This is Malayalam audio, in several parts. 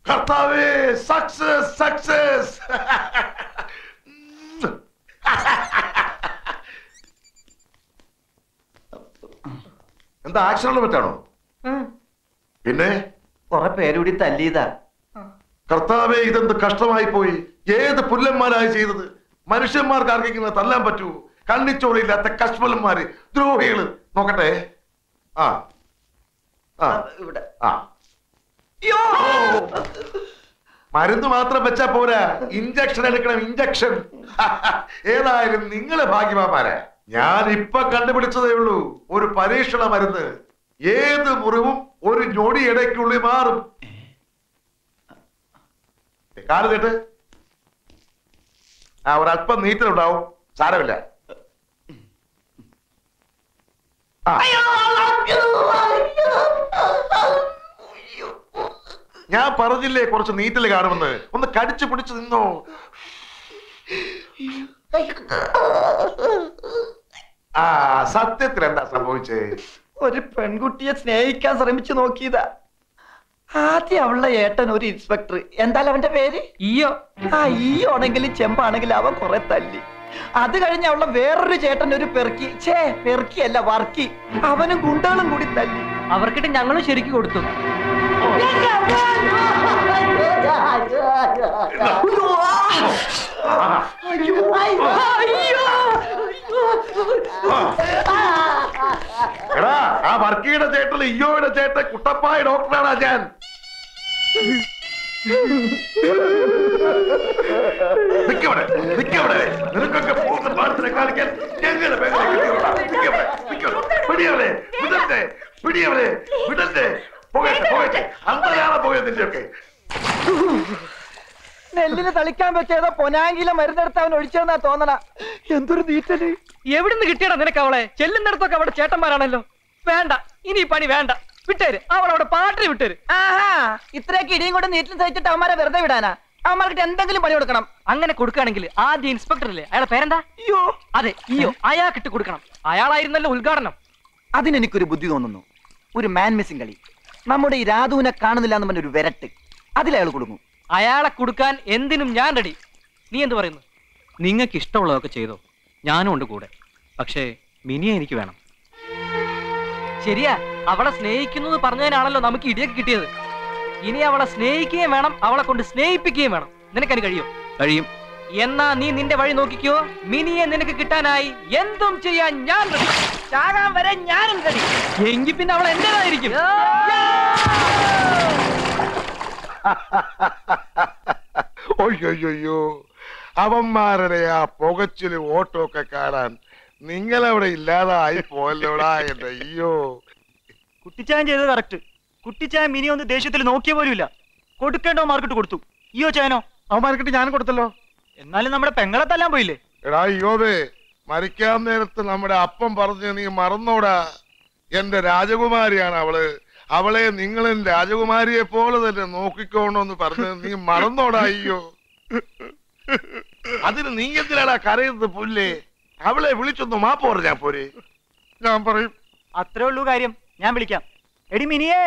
കർത്താവേ സക്സസ് സക്സസ് എന്താ ആക്സിഡന്റ് പറ്റാണോ പിന്നെ കുറെ പേരുകൂടി തല്ലിയതാ കർത്താവേ ഇതെന്ത് കഷ്ടമായി പോയി ഏത് പുല്ലന്മാരായി ചെയ്തത് മനുഷ്യന്മാർക്ക് ആർക്കെങ്കിലും തല്ലാൻ പറ്റൂ കണ്ണിച്ചോറിയില്ലാത്ത കശ്മലന്മാര് ദ്രോഹികള് നോക്കട്ടെ ആ ആ ഇവിടെ ആ മരുന്ന് മാത്രം വെച്ചാ പോരാ ഇഞ്ചക്ഷൻ എടുക്കണം ഇഞ്ചക്ഷൻ ഏതായാലും നിങ്ങള് ഭാഗ്യവാന്മാരാ ഞാൻ ഇപ്പൊ കണ്ടുപിടിച്ചതേ ഉള്ളൂ ഒരു പരീക്ഷണ മരുന്ന് ഏത് മുറിവും ഒരു ഞൊടി ഇടയ്ക്കുള്ളിൽ മാറും കാല് കേട്ട് ആ ഒരല്പം നീറ്റലുണ്ടാവും സാരമില്ല ആ ഞാൻ പറഞ്ഞില്ലേ കുറച്ച് നീറ്റല് കാണുമെന്ന് ഒന്ന് കടിച്ചു പിടിച്ചു നിന്നോ ആ സത്യത്തിൽ എന്താ സംഭവിച്ചേ ഒരു പെൺകുട്ടിയെ സ്നേഹിക്കാൻ ശ്രമിച്ചു നോക്കിയതാ ആദ്യം അവളുടെ ഏട്ടൻ ഒരു ഇൻസ്പെക്ടർ എന്തായാലും അവന്റെ പേര് ഈയോ ആ ഈ ആണെങ്കിലും ചെമ്പാണെങ്കിലും അവൻ കുറെ തല്ലി അത് കഴിഞ്ഞ് അവളുടെ വേറൊരു ചേട്ടൻ ഒരു പെറുക്കി ഛേ പെറുക്കിയല്ല വർക്കി അവനും ഗുണ്ടകളും കൂടി തല്ലി അവർക്കിട്ട് ഞങ്ങളും ശരിക്കും കൊടുത്തു എടാ ആ വർക്കിയുടെ ചേട്ടൻ ഇയ്യോയുടെ ചേട്ടൻ കുട്ടപ്പായ ഡോക്ടറാണ് ഞാൻ നിക്കവിടെ നിക്കവിടെ നിനക്കൊക്കെ പൂർണ്ണ പാടത്തിനെ കാണിക്കാൻ എങ്ങനെ പെങ്ങളെ കിട്ടിയോടാ? നിക്കവിടെ, നിക്കവിടെ. പിടിയവരെ വിടട്ടെ പിടിയവരെ വിടട്ടെ പോകട്ടെ പോകട്ടെ അന്തരാളെ പോയതിന്റെ ഒക്കെ നെല്ലിന് തളിക്കാൻ പറ്റിയതോ പൊനാങ്കിലെ മരുന്നെടുത്ത് അവൻ ഒഴിച്ചതെന്നാ തോന്നണ എന്തൊരു നീറ്റല് എവിടുന്ന് കിട്ടിയടാ നിനക്ക് അവളെ ചെല്ലുന്നിടത്തൊക്കെ അവിടെ ചേട്ടന്മാരാണല്ലോ വേണ്ട ഇനി ഈ പണി വേണ്ട വിട്ടേര് അവൾ അവിടെ പാട്ടിന് വിട്ടേര് ആഹാ ഇത്രയൊക്കെ ഇടിയും കൊണ്ട് നീറ്റിൽ സഹിച്ചിട്ട് അവന്മാരെ വെറുതെ വിടാനാ അവന്മാർക്ക് എന്തെങ്കിലും പണി കൊടുക്കണം അങ്ങനെ കൊടുക്കുകയാണെങ്കിൽ ആദ്യം ഇൻസ്പെക്ടർ ഇല്ലേ അയാളെ പേരെന്താ അയ്യോ അതെ ഈയോ അയാൾക്കിട്ട് കൊടുക്കണം അയാളായിരുന്നല്ലോ ഉദ്ഘാടനം അതിനെനിക്കൊരു ബുദ്ധി തോന്നുന്നു ഒരു മാൻ മിസ്സിംഗ് കളി നമ്മുടെ ഈ രാധുവിനെ കാണുന്നില്ല എന്ന് പറഞ്ഞ ഒരു വിരട്ട് അതിലയാൾ കൊടുക്കും അയാളെ കൊടുക്കാൻ എന്തിനും ഞാൻ റെഡി നീ എന്ത് പറയുന്നു നിങ്ങൾക്ക് ഇഷ്ടമുള്ളതൊക്കെ ചെയ്തോ ഞാനും ഉണ്ട് കൂടെ പക്ഷേ മിനിയെ എനിക്ക് വേണം ശരിയാ അവളെ സ്നേഹിക്കുന്നത് പറഞ്ഞതിനാണല്ലോ നമുക്ക് ഇടിയൊക്കെ കിട്ടിയത് ഇനി അവളെ സ്നേഹിക്കുകയും വേണം അവളെ കൊണ്ട് സ്നേഹിപ്പിക്കുകയും വേണം നിനക്കതിന് കഴിയും കഴിയും എന്നാ നീ നിന്റെ വഴി നോക്കിക്കോ മിനിയെ നിനക്ക് കിട്ടാനായി എന്തും ചെയ്യാൻ ഞാൻ ready. ചാകാൻ വരെ ഞാനും ready. എങ്കിൽ പിന്നെ അവൾ എന്റേതായിരിക്കും ഒയ്യൊയ്യോ അവന്മാരുടെ ആ പുകച്ചില് ഓട്ടോ ഒക്കെ കാണാൻ നിങ്ങളവിടെ ഇല്ലാതായി പോയല്ലോടാ എന്റെ അയ്യോ കുട്ടിച്ചായൻ ചെയ്തത് കറക്റ്റ് കുട്ടിച്ചായൻ മിനി ഒന്ന് ദേഷ്യത്തിൽ നോക്കിയ പോലുമില്ല കൊടുക്കേണ്ടോ മാർക്കിട്ട് കൊടുത്തു അയ്യോ ചായനോ അവന്മാർക്കിട്ട് ഞാൻ കൊടുത്തല്ലോ എന്നാലും നമ്മുടെ പെങ്ങളെ തല്ലാൻ പോയില്ലേ എടാ അയ്യോതെ മരിക്കാൻ നേരത്ത് നമ്മുടെ അപ്പം പറഞ്ഞ് നീ മറന്നോടാ എന്റെ രാജകുമാരിയാണ് അവള് അവളെ നിങ്ങളും രാജകുമാരിയെ പോലെ തന്നെ നോക്കിക്കോണമെന്ന് പറഞ്ഞ് നീ മറന്നോടാ അയ്യോ അതിന് നീ എന്തിനാടാ കരയുന്നത് പുല്ലേ അവളെ വിളിച്ചൊന്ന് മാപ്പ് പറഞ്ഞാ പോരെ ഞാൻ പറയും അത്രേ ഉള്ളൂ കാര്യം ഞാൻ വിളിക്കാം എടി മിനിയേ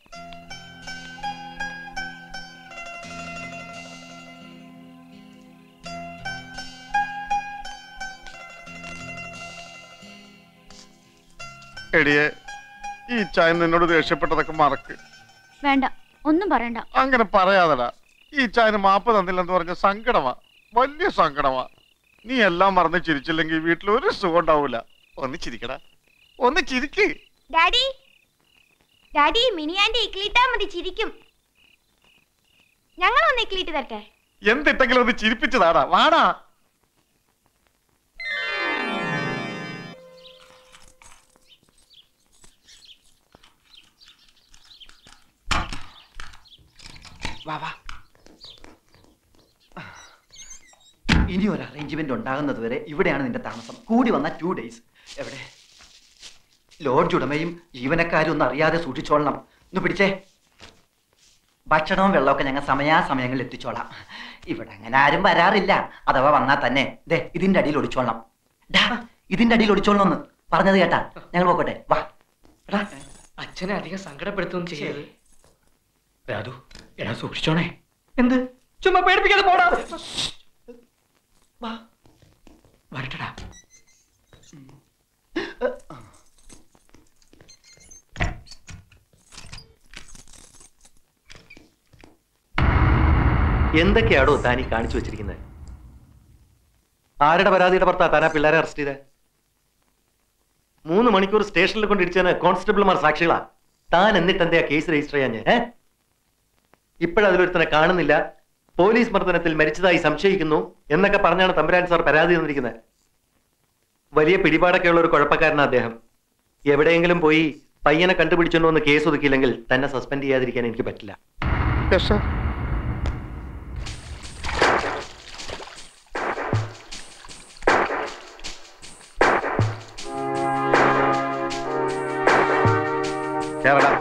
എടിയെ ഈ ചായ നിന്നോട് ദേഷ്യപ്പെട്ടതൊക്കെ മറക്ക് വേണ്ട ഒന്നും പറയണ്ട അങ്ങനെ പറയാതടാ ഈ ചായന് മാപ്പ് തന്നില്ലെന്ന് പറഞ്ഞ സങ്കടമാ വലിയ സങ്കടമാ നീ എല്ലാം മറന്ന് ചിരിച്ചില്ലെങ്കിൽ വീട്ടിൽ ഒരു സുഖം ഉണ്ടാവൂല ഒന്ന് ചിരിക്കടാ ഒന്ന് ചിരിക്ക് ഡാഡി ഡാഡി മിനിയാന്റെ ഇക്ലിട്ടാ മതി ചിരിക്കും ഞങ്ങൾ ഒന്ന് ഇക്ലിട്ട് തരട്ടെ എന്തിട്ടെങ്കിലും ഒന്ന് ചിരിപ്പിച്ചതാടാ വാടാ വാ വാ ഇനി ഒരു അറേഞ്ച്മെന്റ് ഉണ്ടാകുന്നത് വരെ ഇവിടെയാണ് നിന്റെ താമസം കൂടി വന്ന ടു ഡേയ്സ് എവിടെ ലോഡ്ജ് ഉടമയും ജീവനക്കാരും ഒന്നും അറിയാതെ സൂക്ഷിച്ചോളണം ഒന്ന് പിടിച്ചേ ഭക്ഷണവും വെള്ളമൊക്കെ ഞങ്ങൾ സമയാസമയങ്ങളിൽ എത്തിച്ചോളാം ഇവിടെ അങ്ങനെ ആരും വരാറില്ല അഥവാ വന്നാൽ തന്നെ ദേ ഇതിന്റെ അടിയിൽ ഒളിച്ചോളണം ഡാ ഇതിന്റെ അടിയിൽ ഒളിച്ചോളണം ഒന്ന് പറഞ്ഞത് കേട്ടാ ഞങ്ങൾ പോക്കട്ടെ വാ എടാ അച്ഛനെ അധികം സങ്കടപ്പെടുത്തുകയും ചെയ്യരുത് രാധു എടാ സൂക്ഷിച്ചോണേ എന്ത് ചുമ്മാ പേടിപ്പിക്കാതെ പോടാ വരട്ടടാ എന്തൊക്കെയാടോ താനീ കാണിച്ചു വെച്ചിരിക്കുന്നത് ആരുടെ പരാതിയുടെ പുറത്താ താനാ പിള്ളേരെ അറസ്റ്റ് ചെയ്തേ മൂന്ന് മണിക്കൂർ സ്റ്റേഷനിൽ കൊണ്ടിരിച്ചതിന് കോൺസ്റ്റബിൾമാർ സാക്ഷികളാ താൻ എന്നിട്ട് എന്താ കേസ് രജിസ്റ്റർ ചെയ്യാൻ ഏ ഇപ്പോഴതിലൊരുത്തനെ കാണുന്നില്ല പോലീസ് മർദ്ദനത്തിൽ മരിച്ചതായി സംശയിക്കുന്നു എന്നൊക്കെ പറഞ്ഞാണ് തമ്പുരാൻ സാർ പരാതി തന്നിരിക്കുന്നത് വലിയ പിടിപാടൊക്കെയുള്ള ഒരു കുഴപ്പക്കാരനാ അദ്ദേഹം എവിടെയെങ്കിലും പോയി പയ്യനെ കണ്ടുപിടിച്ചോണ്ടോ എന്ന് കേസ് ഒതുക്കിയില്ലെങ്കിൽ തന്നെ സസ്പെൻഡ് ചെയ്യാതിരിക്കാൻ എനിക്ക് പറ്റില്ല കേരള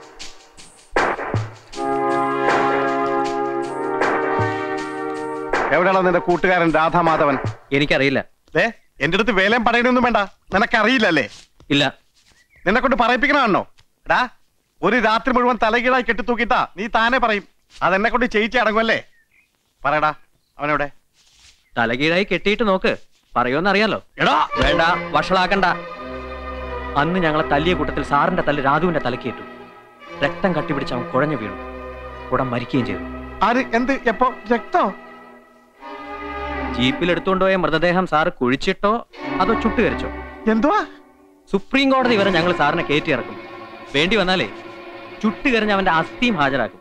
എവിടെയാണോ നിന്റെ കൂട്ടുകാരൻ രാധാമാധവൻ എനിക്കറിയില്ല ഏ എന്റെ അടുത്ത് വേലയും പറയണൊന്നും വേണ്ട നിനക്കറിയില്ലല്ലേ ഇല്ല നിന്നെ കൊണ്ട് പറയിപ്പിക്കണോ എടാ ഒരു രാത്രി മുഴുവൻ തലകീഴായി കെട്ടിത്തൂക്കിട്ടാ നീ താനെ പറയും അതെന്നെ കൊണ്ട് ചെയ്യിച്ച് അടങ്ങുമല്ലേ പറയടാ അവനെവിടെ തലകീഴായി കെട്ടിയിട്ട് നോക്ക് പറയുമെന്നറിയാലോ എടാ വേണ്ട വഷളാക്കണ്ട അന്ന് ഞങ്ങളെ തല്ലിയ കൂട്ടത്തിൽ സാറിന്റെ തല്ല് രാധുവിന്റെ തലക്കേറ്റു രക്തം കട്ടിപ്പിടിച്ച് അവൻ കുഴഞ്ഞു വീണു ഉടൻ മരിക്കുകയും ചെയ്തു ആര് എന്ത് എപ്പോ രക്തോ ജീപ്പിൽ എടുത്തുകൊണ്ടുപോയ മൃതദേഹം സാറ് കുഴിച്ചിട്ടോ അതോ ചുട്ടുകരിച്ചോ എന്തുവാ സുപ്രീം കോടതി വരെ ഞങ്ങൾ സാറിനെ കയറ്റി ഇറക്കും വേണ്ടി വന്നാലേ ചുട്ടുകരിഞ്ഞ് അവന്റെ അസ്ഥിയും ഹാജരാക്കും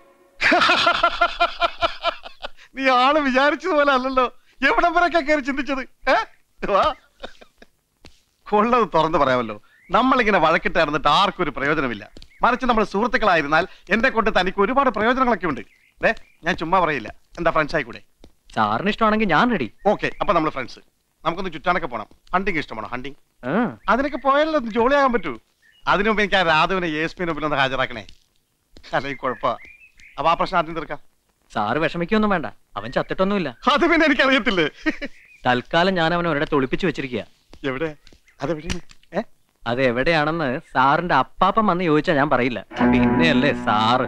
നീ ആള് വിചാരിച്ചതുപോലെ അല്ലല്ലോ എവിടം വരെയൊക്കെ കയറി ചിന്തിച്ചത് ഏ? വാ. കൊള്ളത് തുറന്നു പറയാമല്ലോ നമ്മളിങ്ങനെ വഴക്കിട്ട് നടന്നിട്ട് ആർക്കും ഒരു പ്രയോജനമില്ല മറിച്ച് നമ്മൾ സുഹൃത്തുക്കളായിരുന്നാൽ എന്റെ കൊണ്ട് തനിക്ക് ഒരുപാട് പ്രയോജനങ്ങളൊക്കെ ഉണ്ട് ഏ ഞാൻ ചുമ്മാ പറയില്ല എന്താ ഫ്രണ്ട്സ് ആയിക്കൂടെ സാറിന് ഇഷ്ടമാണെങ്കിൽ ഞാൻ റെഡി ഓക്കെ അപ്പൊ നമ്മൾ ഫ്രണ്ട്സ് നമുക്കൊന്ന് ചുറ്റാനൊക്കെ പോണം ഹണ്ടിങ് ഇഷ്ടമാണോ ഹണ്ടിങ് അതിനൊക്കെ പോയാലോ ഒന്ന് ജോളിയാകാൻ പറ്റൂ അതിനു മുമ്പ് എനിക്ക് ആ രാധുവിനെ എസ് പി മുമ്പിൽ ഒന്ന് ഹാജരാക്കണേ അല്ലെങ്കിൽ കുഴപ്പ അപ്പൊ ആ പ്രശ്നം ആദ്യം തീർക്കാം സാറ് വിഷമിക്കൊന്നും വേണ്ട അവൻ ചത്തിട്ടൊന്നുമില്ല അത് പിന്നെ എനിക്കറിയത്തില്ലേ തൽക്കാലം ഞാൻ അവനെ ഒരിടത്ത് ഒളിപ്പിച്ചു വെച്ചിരിക്കുക എവിടെ അതെവിടെയാണ് ഏ അത് എവിടെയാണെന്ന് സാറിന്റെ അപ്പാപ്പൻ വന്ന് ചോദിച്ചാൽ ഞാൻ പറയില്ല പിന്നെയല്ലേ സാറ്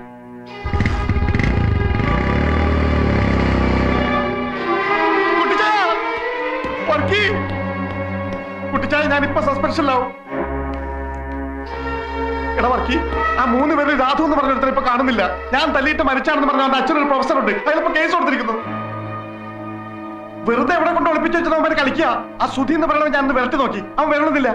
കുട്ടിച്ചായ വർക്കി കുട്ടിച്ചായ ഞാൻ ഇപ്പൊ സസ്പെൻഷനിലാവും എടാ വർക്കി ആ മൂന്ന് പേര് രാധു എന്ന് പറഞ്ഞിടത്തിൽ ഇപ്പൊ കാണുന്നില്ല ഞാൻ തല്ലിയിട്ട് മരിച്ചാണെന്ന് പറഞ്ഞ അവന്റെ അച്ഛനൊരു പ്രൊഫസർ ഉണ്ട് അതിലിപ്പോ കേസ് കൊടുത്തിരിക്കുന്നു വെറുതെ എവിടെ കൊണ്ട് ഒളിപ്പിച്ചു വെച്ചത് അവന്മാര് കളിക്കുക ആ സുധി എന്ന് പറയണവൻ ഞാൻ വിരട്ടി നോക്കി അവൻ വരണമെന്നില്ല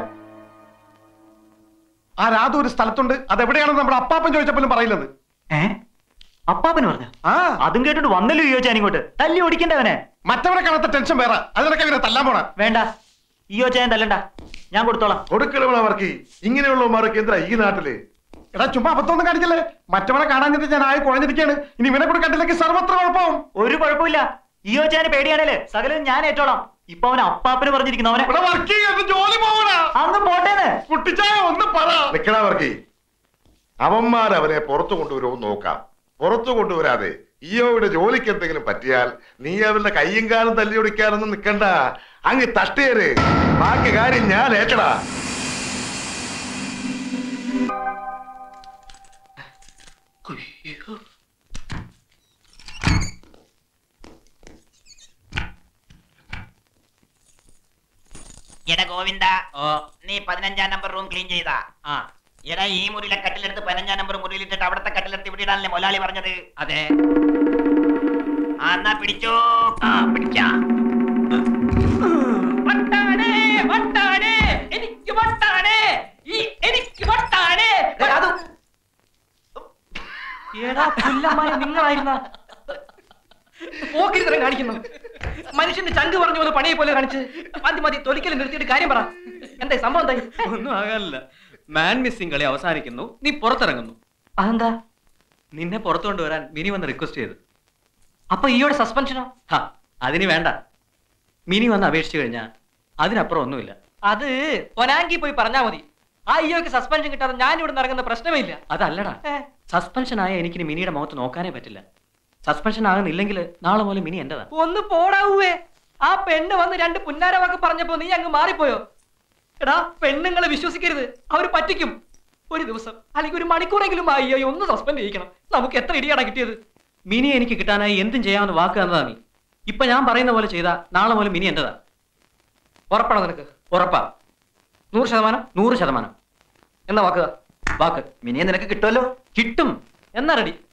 ആ രാധു ഒരു സ്ഥലത്തുണ്ട് അതെവിടെയാണെന്ന് നമ്മുടെ അപ്പാപ്പൻ ചോദിച്ചപ്പോഴും പറയില്ലെന്ന് ഏ അപ്പാപ്പന് പറഞ്ഞ ആ അതും കേട്ടിട്ട് വന്നല്ലോ യോച്ചാൻ ഇങ്ങോട്ട് തല്ലി ഓടിക്കണ്ടവനെ മറ്റവനെ കാണാത്ത ടെൻഷൻ വേറെ അതിനൊക്കെ ഇവരെ തല്ലാൻ പോണ വേണ്ട ഈ യോച്ചാൻ തല്ലണ്ട ഞാൻ കൊടുത്തോളാം കൊടുക്കണമോ അവർക്ക് ഇങ്ങനെയുള്ളവന്മാരൊക്കെ എന്തിനാ ഈ നാട്ടില് എടാ ചുമ്മാ അബദ്ധമൊന്നും കാണിക്കല്ലേ മറ്റവനെ കാണാഞ്ഞിട്ട് ഞാൻ ആയി കുഴഞ്ഞിരിക്കുകയാണ് ഇനി ഇവനെ കൂടെ കണ്ടില്ലെങ്കിൽ സർവത്ര കുഴപ്പമാവും ഒരു കുഴപ്പമില്ല ഈ യോച്ചാന് പേടിയാണല്ലേ സകലം ഞാൻ ഏറ്റോളാം ഇപ്പൊ അവൻ അപ്പാപ്പന് പറഞ്ഞിരിക്കുന്നു അവനെ ഇവിടെ വർക്ക് ചെയ്യാൻ ജോലി പോകണ അന്ന് പോട്ടേന്ന് കുട്ടിച്ചായ ഒന്ന് പറ നിക്കണ അവർക്ക് അവന്മാർ അവനെ പുറത്തു കൊണ്ടുവരുമോ നോക്കാം പുറത്തു കൊണ്ടുവരാതെ ഇയോയുടെ ജോലിക്ക് എന്തെങ്കിലും പറ്റിയാൽ നീ അവരുടെ കയ്യും കാലും തല്ലിയൊടിക്കാനൊന്നും നിക്കണ്ട അങ്ങ് തട്ടേര് ബാക്കി കാര്യം ഞാൻ ഏറ്റടാ എടാ ഗോവിന്ദ നീ പതിനഞ്ചാം നമ്പർ റൂം ക്ലീൻ ചെയ്താ എടാ ഈ മുറിയിലെ കട്ടിലെടുത്ത് പതിനഞ്ചാം നമ്പർ മുറിയിലിട്ടിട്ട് അവിടത്തെ കട്ടിലെടുത്ത് ഇവിടെ ഇടാനല്ലേ മൊലാളി പറഞ്ഞത് അതെ ആ എന്നാ പിടിച്ചോ ആ പിടിക്കാം വട്ടാണ് വട്ടാണ് എനിക്ക് വട്ടാണ് ഈ എനിക്ക് വട്ടാണ് ഏടാ പുല്ലന്മാരെ നിങ്ങളായിരുന്ന പോക്കിരിത്തരം കാണിക്കുന്നു മനുഷ്യന്റെ ചങ്ക് പറഞ്ഞ പോലെ പണിയെ പോലെ കാണിച്ച് മതി മതി തൊലിക്കലും നിർത്തിയിട്ട് കാര്യം പറ എന്താ സംഭവം എന്തായി ഒന്നും ആകാനില്ല മാൻ മിസ്സിംഗ് കളി അവസാനിക്കുന്നു നീ പുറത്തിറങ്ങുന്നു അതെന്താ നിന്നെ പുറത്തു കൊണ്ടുവരാൻ മിനി വന്ന് റിക്വസ്റ്റ് ചെയ്തു അപ്പൊ ഈയോടെ സസ്പെൻഷനോ ഹാ അതിന് വേണ്ട മിനി വന്ന് അപേക്ഷിച്ചു കഴിഞ്ഞാൽ അതിനപ്പുറം ഒന്നുമില്ല അത് പൊനാങ്കി പോയി പറഞ്ഞാ മതി ആ ഈയോക്ക് സസ്പെൻഷൻ കിട്ടാതെ ഞാൻ ഇവിടെ ഇറങ്ങുന്ന പ്രശ്നമേ ഇല്ല അതല്ലടാ ഏ, സസ്പെൻഷൻ ആയ എനിക്ക് മിനിയുടെ മുഖത്ത് നോക്കാനേ പറ്റില്ല സസ്പെൻഷൻ ആകുന്നില്ലെങ്കിൽ നാളെ മുതൽ മിനി എന്റേതാ ഒന്ന് പോടാവൂവേ ആ പെണ്ണ് വന്ന് രണ്ട് പുന്നാര വാക്ക് പറഞ്ഞപ്പോ നീ അങ്ങ് മാറിപ്പോയോ എടാ പെണ്ണുങ്ങളെ വിശ്വസിക്കരുത് അവര് പറ്റിക്കും ഒരു ദിവസം അല്ലെങ്കിൽ ഒരു മണിക്കൂറെങ്കിലും അയ്യോ ഒന്ന് സസ്പെൻഡ് ചെയ്യിക്കണം നമുക്ക് എത്ര ഇടിയാണ് കിട്ടിയത് മിനി എനിക്ക് കിട്ടാനായി എന്തും ചെയ്യാമെന്ന് വാക്ക് തന്നതാ നീ ഇപ്പൊ ഞാൻ പറയുന്ന പോലെ ചെയ്താ നാളെ മുതൽ മിനി എന്റേതാ ഉറപ്പാണോ നിനക്ക് ഉറപ്പാ നൂറ് ശതമാനം നൂറ് ശതമാനം എന്നാ വാക്കുക വാക്ക് മിനിയെ നിനക്ക് കിട്ടുമല്ലോ കിട്ടും എന്നാ റെഡി